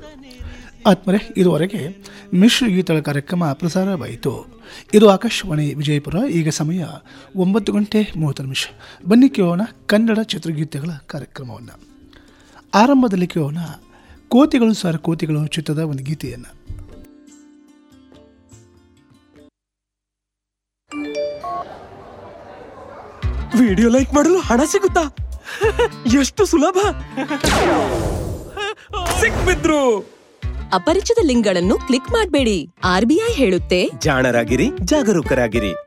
ಆತ್ಮರೆ ಇದುವರೆಗೆ ಮಿಶ್ರ ಗೀತಗಳ ಕಾರ್ಯಕ್ರಮ ಪ್ರಸಾರವಾಯಿತು ಇದು ಆಕಾಶವಾಣಿ ವಿಜಯಪುರ ಈಗ ಸಮಯ ಒಂಬತ್ತು ಗಂಟೆ ಮೂವತ್ತು ನಿಮಿಷ ಬನ್ನಿ ಕೇಳೋಣ ಕನ್ನಡ ಚಿತ್ರಗೀತೆಗಳ ಕಾರ್ಯಕ್ರಮವನ್ನು ಆರಂಭದಲ್ಲಿ ಕೇಳೋಣ ಕೋತಿಗಳು ಸರ್ ಕೋತಿಗಳು ಚಿತ್ರದ ಒಂದು ಗೀತೆಯನ್ನು ವಿಡಿಯೋ ಲೈಕ್ ಮಾಡಲು ಹಣ ಸಿಗುತ್ತಾ ಎಷ್ಟು ಸುಲಭ ಸಿಕ್ಬಿದ್ರು ಅಪರಿಚಿತ ಲಿಂಕ್ಗಳನ್ನು ಕ್ಲಿಕ್ ಮಾಡಬೇಡಿ ಆರ್ಬಿಐ ಹೇಳುತ್ತೆ ಜಾಣರಾಗಿರಿ ಜಾಗರೂಕರಾಗಿರಿ